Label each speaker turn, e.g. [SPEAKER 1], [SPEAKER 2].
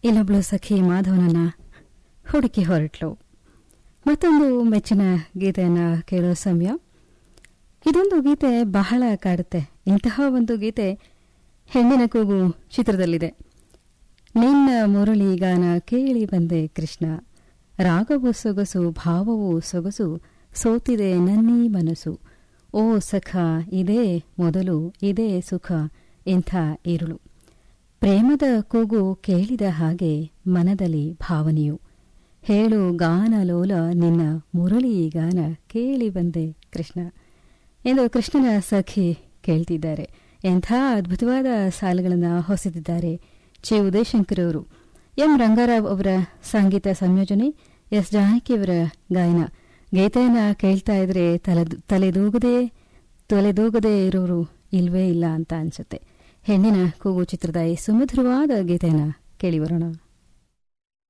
[SPEAKER 1] ಇಲ್ಲೊಬ್ಳು ಸಖಿ ಮಾಧವನನ್ನ ಹುಡುಕಿ ಹೊರಟ್ಲು ಮತ್ತೊಂದು ಮೆಚ್ಚಿನ ಗೀತೆಯನ್ನ ಕೇಳೋ ಸಮಯ ಇದೊಂದು ಗೀತೆ ಬಹಳ ಕಾಡುತ್ತೆ ಇಂತಹ ಒಂದು ಗೀತೆ ಹೆಣ್ಣಿನ ಕೂಗು ಚಿತ್ರದಲ್ಲಿದೆ ನಿನ್ನ ಮುರಳಿ ಗಾನ ಕೇಳಿ ಬಂದೆ ಕೃಷ್ಣ ರಾಗವು ಸೊಗಸು ಭಾವವು ಸೊಗಸು ಸೋತಿದೆ ನನ್ನೀ ಮನಸ್ಸು ಓ ಸಖ ಇದೇ ಮೊದಲು ಇದೇ ಸುಖ ಇಂಥ ಇರುಳು ಪ್ರೇಮದ ಕೂಗು ಕೇಳಿದ ಹಾಗೆ ಮನದಲ್ಲಿ ಭಾವನೆಯು ಹೇಳು ಗಾನ ಲೋಲ ನಿನ್ನ ಮುರಳಿ ಗಾನ ಕೇಳಿ ಬಂದೆ ಕೃಷ್ಣ ಎಂದು ಕೃಷ್ಣನ ಸಖಿ ಕೇಳ್ತಿದ್ದಾರೆ ಎಂಥ ಅದ್ಭುತವಾದ ಸಾಲುಗಳನ್ನು ಹೊಸೆದಿದ್ದಾರೆ ಚಿ ಉದಯಶಂಕರ್ ಅವರು ಎಂ ರಂಗಾರಾವ್ ಅವರ ಸಂಗೀತ ಸಂಯೋಜನೆ ಎಸ್ ಜಾನಕಿಯವರ ಗಾಯನ ಗೀತೆಯನ್ನ ಕೇಳ್ತಾ ಇದ್ರೆ ತಲೆ ತಲೆದೂಗದೆ ತಲೆದೂಗದೆ ಇರೋರು ಇಲ್ವೇ ಇಲ್ಲ ಅಂತ ಅನ್ಸುತ್ತೆ ಹೆಣ್ಣಿನ ಕೂಗು ಚಿತ್ರದ ಈ ಸುಮಧುರವಾದ ಗೀತೆಯನ್ನ ಕೇಳಿ ಬರೋಣ